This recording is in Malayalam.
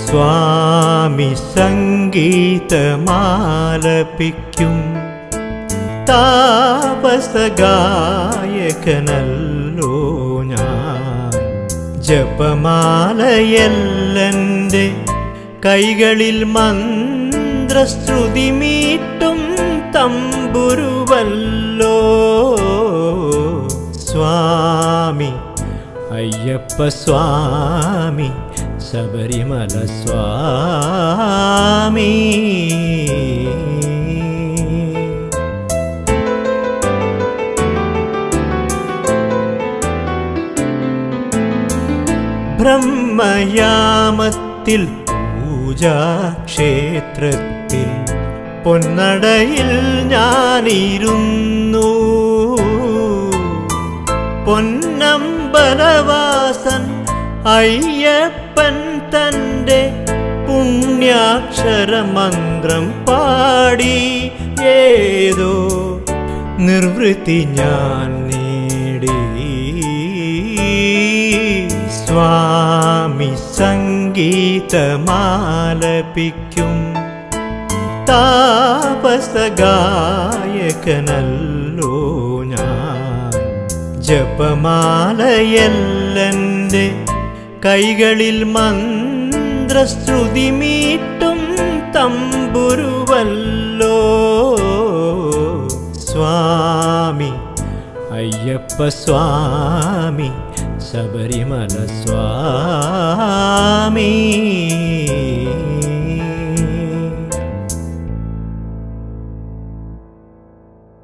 സ്വാമി സംഗീതമാലപിക്കും താപസഗായകനല്ലോ ഞാൻ ജപമാലയല്ലൻ്റെ കൈകളിൽ മന്ത്രശ്രുതി മീട്ടും തമ്പുരുവല്ലോ സ്വാമി അയ്യപ്പ സ്വാമി ശബരിമല സ്വാമി ബ്രഹ്മയാമത്തിൽ പൂജാക്ഷേത്രത്തിൽ പൊന്നടയിൽ ഞാനിരുന്നു പൊന്നമ്പലവാസൻ അയ്യപ്പൻ തൻ്റെ പുണ്യാക്ഷരമന്ത്രം പാടി ഏതോ നിർവൃത്തി ഞാൻ നേടി സ്വാമി സംഗീതമാലപിക്കും താപസഗായകനല്ലോ ഞാൻ ജപമാലയല്ലൻ്റെ കൈകളിൽ മന്ത്രശ്രുതി മീട്ടും തമ്പുരുവല്ലോ സ്വാമി അയ്യപ്പ സ്വാമി ശബരിമല സ്വാമി